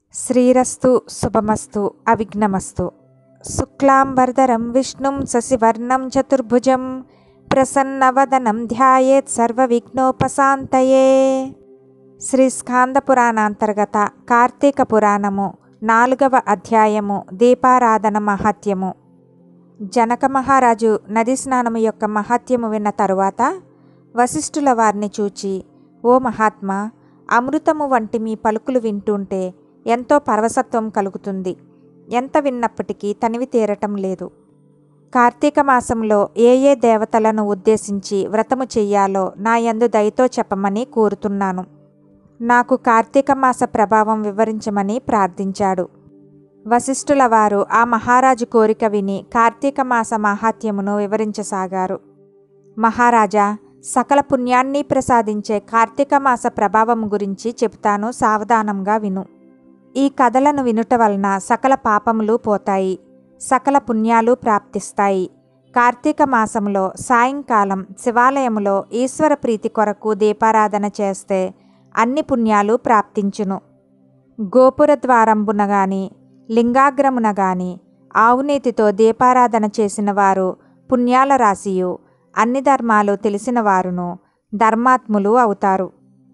శ్రీరస్తు శుభమస్తు అవిఘ్నమస్తు శుక్లాంబరధరం విష్ణుం శశివర్ణం చతుర్భుజం ప్రసన్నవదనం ధ్యాయేత్ సర్వవిఘ్నోపశాంతయే శ్రీ స్కాంద పురాణాంతర్గత కార్తీక పురాణము నాలుగవ అధ్యాయము దీపారాధన మహత్యము జనక మహారాజు నది స్నానము యొక్క మహత్యము విన్న తరువాత వశిష్ఠుల వారిని చూచి ఓ మహాత్మా అమృతము వంటి మీ పలుకులు వింటుంటే ఎంతో పరవసత్వం కలుగుతుంది ఎంత విన్నప్పటికీ తనివి తీరటం లేదు కార్తీక మాసంలో ఏ ఏ దేవతలను ఉద్దేశించి వ్రతము చెయ్యాలో నా యందు దయతో చెప్పమని కోరుతున్నాను నాకు కార్తీక మాస ప్రభావం వివరించమని ప్రార్థించాడు వశిష్ఠుల వారు ఆ మహారాజు కోరిక విని కార్తీక మాస మాహాత్యమును వివరించసాగారు మహారాజా సకల పుణ్యాన్ని ప్రసాదించే కార్తీక మాస ప్రభావం గురించి చెబుతాను సావధానంగా విను ఈ కథలను వినుట వలన సకల పాపములు పోతాయి సకల పుణ్యాలు ప్రాప్తిస్తాయి కార్తీక మాసంలో సాయంకాలం శివాలయములో ఈశ్వర ప్రీతి కొరకు దీపారాధన చేస్తే అన్ని పుణ్యాలు ప్రాప్తించును గోపుర ద్వారంబున గాని లింగాగ్రమున గాని ఆవునేతితో దీపారాధన చేసిన వారు పుణ్యాల రాశియు అన్ని ధర్మాలు తెలిసిన వారును ధర్మాత్ములు అవుతారు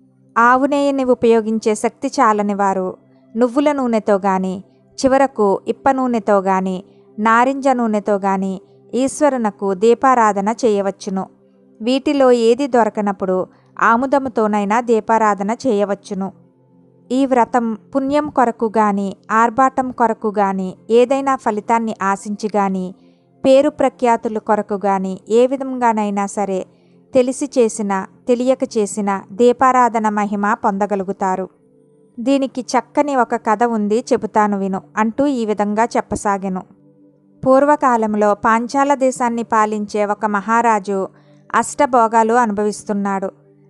ఆవునేయని ఉపయోగించే శక్తి చాలని వారు నువ్వుల నూనెతో గాని చివరకు ఇప్ప నూనెతో గాని నారింజ నూనెతో గాని ఈశ్వరునకు దీపారాధన చేయవచ్చును వీటిలో ఏది దొరకనప్పుడు ఆముదముతోనైనా దీపారాధన చేయవచ్చును ఈ వ్రతం పుణ్యం కొరకు గాని ఆర్భాటం కొరకు గాని ఏదైనా ఫలితాన్ని ఆశించి గాని పేరు ప్రఖ్యాతుల కొరకు గాని ఏ విధంగానైనా సరే తెలిసి చేసిన తెలియక చేసిన దీపారాధన మహిమ పొందగలుగుతారు దీనికి చక్కని ఒక కథ ఉంది చెబుతాను విను అంటూ ఈ విధంగా చెప్పసాగెను పూర్వకాలంలో పాంచాల దేశాన్ని పాలించే ఒక మహారాజు అష్టభోగాలు అనుభవిస్తున్నాడు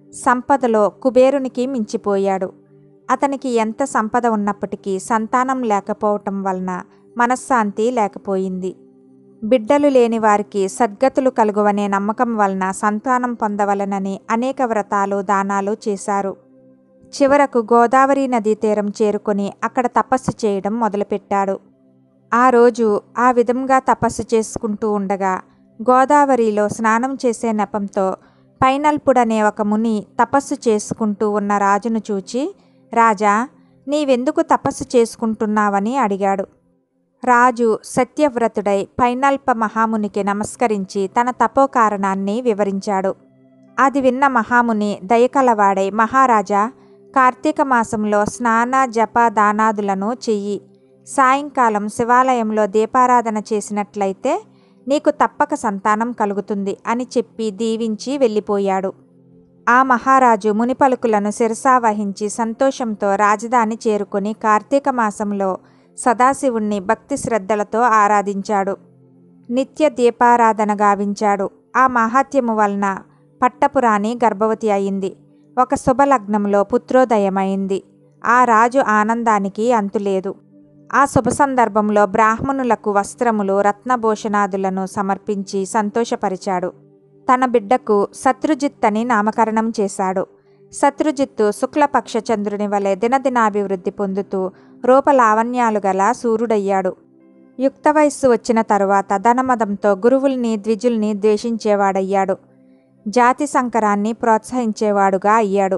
సంపదలో కుబేరునికి మించిపోయాడు అతనికి ఎంత సంపద ఉన్నప్పటికీ సంతానం లేకపోవటం వలన మనశ్శాంతి లేకపోయింది బిడ్డలు లేని వారికి సద్గతులు కలుగువనే నమ్మకం వలన సంతానం పొందవలనని అనేక వ్రతాలు దానాలు చేశారు చివరకు గోదావరి నదీ తీరం చేరుకొని అక్కడ తపస్సు చేయడం మొదలుపెట్టాడు ఆ రోజు ఆ విధంగా తపస్సు చేసుకుంటూ ఉండగా గోదావరిలో స్నానం చేసే నెపంతో పైనల్పుడనే ఒక ముని తపస్సు చేసుకుంటూ ఉన్న రాజును చూచి రాజా నీవెందుకు తపస్సు చేసుకుంటున్నావని అడిగాడు రాజు సత్యవ్రతుడై పైనల్ప మహామునికి నమస్కరించి తన తపో కారణాన్ని వివరించాడు అది విన్న మహాముని దయకలవాడై మహారాజా కార్తీక మాసంలో స్నాన జప దానాదులను చెయ్యి సాయంకాలం శివాలయంలో దీపారాధన చేసినట్లయితే నీకు తప్పక సంతానం కలుగుతుంది అని చెప్పి దీవించి వెళ్ళిపోయాడు ఆ మహారాజు ముని పలుకులను శిరసా వహించి సంతోషంతో రాజధాని చేరుకొని కార్తీక మాసంలో సదాశివుణ్ణి భక్తి శ్రద్ధలతో ఆరాధించాడు నిత్య దీపారాధన గావించాడు ఆ మహాత్యము వలన పట్టపురాణి గర్భవతి అయింది ఒక శుభలగ్నంలో పుత్రోదయమైంది ఆ రాజు ఆనందానికి అంతులేదు ఆ శుభ సందర్భంలో బ్రాహ్మణులకు వస్త్రములు రత్నభూషణాదులను సమర్పించి సంతోషపరిచాడు తన బిడ్డకు శత్రుజిత్ అని నామకరణం చేశాడు శత్రుజిత్తు శుక్లపక్ష చంద్రుని వలె దినదినాభివృద్ధి పొందుతూ రూపలావణ్యాలు గల సూర్యుడయ్యాడు యుక్త వయస్సు వచ్చిన తరువాత ధనమదంతో గురువుల్ని ద్విజుల్ని ద్వేషించేవాడయ్యాడు జాతి సంకరాన్ని ప్రోత్సహించేవాడుగా అయ్యాడు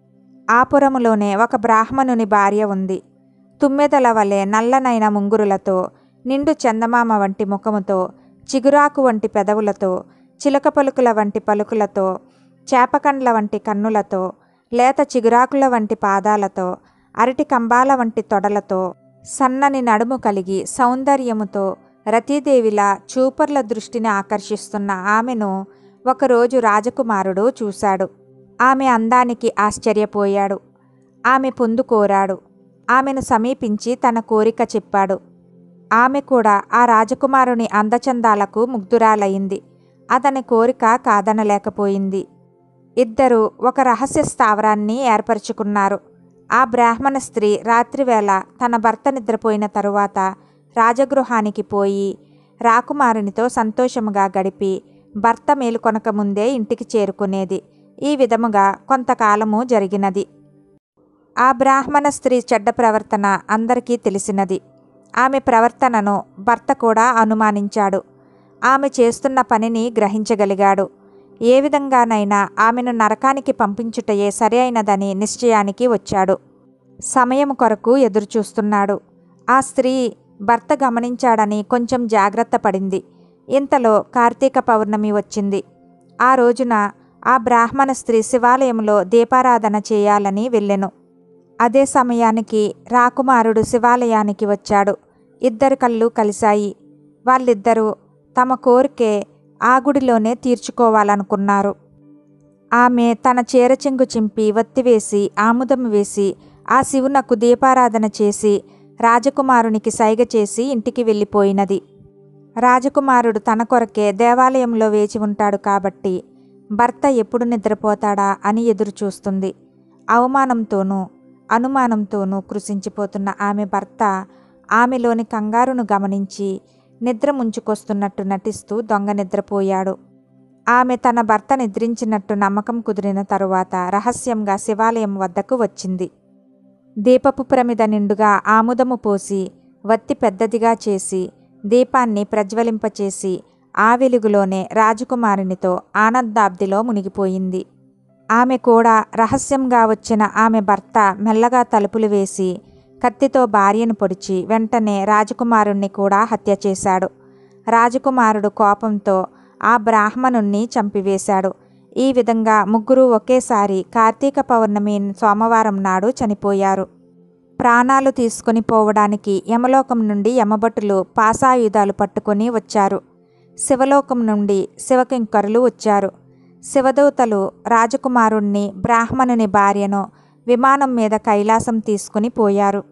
ఆపురములోనే ఒక బ్రాహ్మణుని భార్య ఉంది తుమ్మెదల వలె నల్లనైన ముంగురులతో నిండు చందమామ వంటి ముఖముతో చిగురాకు వంటి పెదవులతో చిలక పలుకుల వంటి పలుకులతో చేపకండ్ల వంటి కన్నులతో లేత చిగురాకుల వంటి పాదాలతో అరటి కంబాల వంటి తొడలతో సన్నని నడుము కలిగి సౌందర్యముతో రతీదేవిలా చూపర్ల దృష్టిని ఆకర్షిస్తున్న ఆమెను ఒకరోజు రాజకుమారుడు చూశాడు ఆమె అందానికి ఆశ్చర్యపోయాడు ఆమె పొందు కోరాడు ఆమెను సమీపించి తన కోరిక చెప్పాడు ఆమె కూడా ఆ రాజకుమారుని అందచందాలకు ముగ్ధురాలయ్యింది అతని కోరిక కాదనలేకపోయింది ఇద్దరు ఒక రహస్య స్థావరాన్ని ఏర్పరచుకున్నారు ఆ బ్రాహ్మణ స్త్రీ రాత్రివేళ తన భర్త నిద్రపోయిన తరువాత రాజగృహానికి పోయి రాకుమారునితో సంతోషముగా గడిపి భర్త మేలుకొనక ముందే ఇంటికి చేరుకునేది ఈ విధముగా కొంతకాలము జరిగినది ఆ బ్రాహ్మణ స్త్రీ చెడ్డ ప్రవర్తన అందరికీ తెలిసినది ఆమె ప్రవర్తనను భర్త కూడా అనుమానించాడు ఆమె చేస్తున్న పనిని గ్రహించగలిగాడు ఏ విధంగానైనా ఆమెను నరకానికి పంపించుటయే సరి అయినదని నిశ్చయానికి వచ్చాడు సమయం కొరకు ఎదురుచూస్తున్నాడు ఆ స్త్రీ భర్త గమనించాడని కొంచెం జాగ్రత్త పడింది ఇంతలో కార్తీక పౌర్ణమి వచ్చింది ఆ రోజున ఆ బ్రాహ్మణ స్త్రీ శివాలయంలో దీపారాధన చేయాలని వెళ్ళెను అదే సమయానికి రాకుమారుడు శివాలయానికి వచ్చాడు ఇద్దరు కళ్ళు కలిశాయి వాళ్ళిద్దరూ తమ కోరికే ఆ గుడిలోనే తీర్చుకోవాలనుకున్నారు ఆమె తన చీరచెంగు చింపి వత్తివేసి ఆముదం వేసి ఆ శివునకు దీపారాధన చేసి రాజకుమారునికి సైగ చేసి ఇంటికి వెళ్ళిపోయినది రాజకుమారుడు తన కొరకే దేవాలయంలో వేచి ఉంటాడు కాబట్టి భర్త ఎప్పుడు నిద్రపోతాడా అని ఎదురు చూస్తుంది అవమానంతోనూ అనుమానంతోనూ కృషించిపోతున్న ఆమె భర్త ఆమెలోని కంగారును గమనించి నిద్ర ముంచుకొస్తున్నట్టు నటిస్తూ దొంగ నిద్రపోయాడు ఆమె తన భర్త నిద్రించినట్టు నమ్మకం కుదిరిన తరువాత రహస్యంగా శివాలయం వద్దకు వచ్చింది దీపపు ప్రమిద నిండుగా ఆముదము పోసి వత్తి పెద్దదిగా చేసి దీపాన్ని ప్రజ్వలింపచేసి ఆ వెలుగులోనే రాజకుమారునితో ఆనందాబ్దిలో మునిగిపోయింది ఆమె కూడా రహస్యంగా వచ్చిన ఆమె భర్త మెల్లగా తలుపులు వేసి కత్తితో భార్యను పొడిచి వెంటనే రాజకుమారుణ్ణి కూడా హత్య చేశాడు రాజకుమారుడు కోపంతో ఆ బ్రాహ్మణుణ్ణి చంపివేశాడు ఈ విధంగా ముగ్గురు ఒకేసారి కార్తీక పౌర్ణమి సోమవారం నాడు చనిపోయారు ప్రాణాలు తీసుకుని పోవడానికి యమలోకం నుండి యమభటులు పాసాయుధాలు పట్టుకొని వచ్చారు శివలోకం నుండి శివకింకరులు వచ్చారు శివదూతలు రాజకుమారుణ్ణి బ్రాహ్మణుని భార్యను విమానం మీద కైలాసం తీసుకుని పోయారు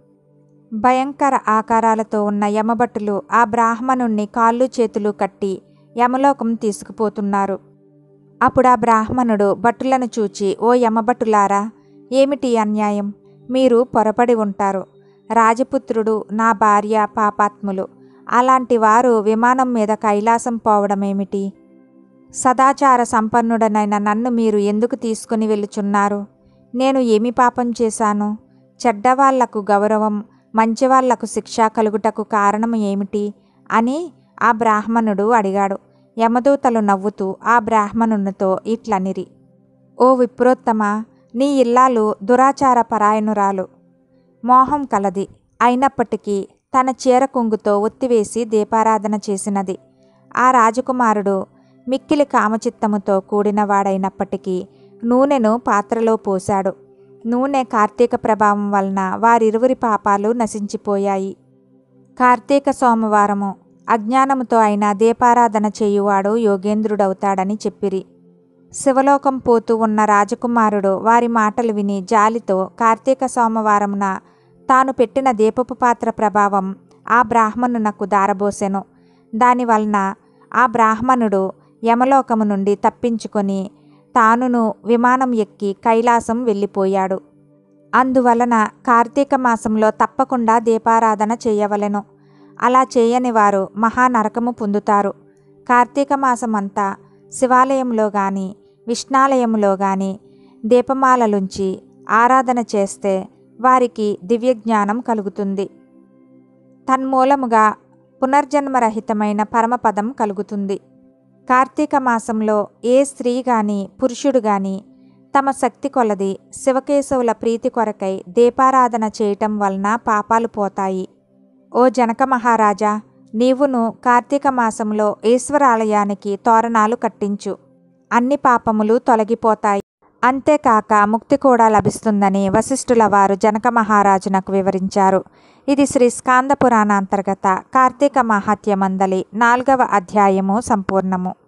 భయంకర ఆకారాలతో ఉన్న యమభటులు ఆ బ్రాహ్మణుణ్ణి కాళ్ళు చేతులు కట్టి యమలోకం తీసుకుపోతున్నారు అప్పుడు ఆ బ్రాహ్మణుడు భటులను చూచి ఓ యమభటులారా ఏమిటి అన్యాయం మీరు పొరపడి ఉంటారు రాజపుత్రుడు నా భార్య పాపాత్ములు అలాంటి వారు విమానం మీద కైలాసం పోవడమేమిటి సదాచార సంపన్నుడనైన నన్ను మీరు ఎందుకు తీసుకుని వెళ్ళుచున్నారు నేను ఏమి పాపం చేశాను చెడ్డవాళ్లకు గౌరవం మంచివాళ్లకు శిక్ష కలుగుటకు కారణం ఏమిటి అని ఆ బ్రాహ్మణుడు అడిగాడు యమదూతలు నవ్వుతూ ఆ బ్రాహ్మణునితో ఇట్లనిరి ఓ విప్రోత్తమ నీ ఇల్లాలు దురాచార పరాయణురాలు మోహం కలది అయినప్పటికీ తన చీర కొంగుతో ఒత్తివేసి దీపారాధన చేసినది ఆ రాజకుమారుడు మిక్కిలి కామచిత్తముతో కూడినవాడైనప్పటికీ నూనెను పాత్రలో పోశాడు నూనె కార్తీక ప్రభావం వలన వారిరువురి పాపాలు నశించిపోయాయి కార్తీక సోమవారము అజ్ఞానముతో అయిన దీపారాధన చేయువాడు యోగేంద్రుడవుతాడని చెప్పిరి శివలోకం పోతూ ఉన్న రాజకుమారుడు వారి మాటలు విని జాలితో కార్తీక సోమవారమున తాను పెట్టిన దీపపు పాత్ర ప్రభావం ఆ బ్రాహ్మణునకు దారబోసెను దానివలన ఆ బ్రాహ్మణుడు యమలోకము నుండి తప్పించుకొని తానును విమానం ఎక్కి కైలాసం వెళ్ళిపోయాడు అందువలన కార్తీక మాసంలో తప్పకుండా దీపారాధన చేయవలెను అలా చేయని వారు మహానరకము పొందుతారు కార్తీక మాసమంతా శివాలయంలో కానీ విష్ణాలయంలో కానీ దీపమాలలుంచి ఆరాధన చేస్తే వారికి దివ్యజ్ఞానం కలుగుతుంది తన్మూలముగా పునర్జన్మరహితమైన పరమపదం కలుగుతుంది కార్తీక మాసంలో ఏ స్త్రీ గాని పురుషుడు గాని తమ శక్తి కొలది శివకేశవుల ప్రీతి కొరకై దీపారాధన చేయటం వలన పాపాలు పోతాయి ఓ జనక మహారాజా నీవును కార్తీక మాసంలో ఈశ్వరాలయానికి తోరణాలు కట్టించు అన్ని పాపములు తొలగిపోతాయి అంతేకాక ముక్తి కూడా లభిస్తుందని వశిష్ఠుల వారు జనక మహారాజునకు వివరించారు ఇది శ్రీ స్కాంద పురాణ అంతర్గత కార్తీక మహాత్య మందలి నాలుగవ అధ్యాయము సంపూర్ణము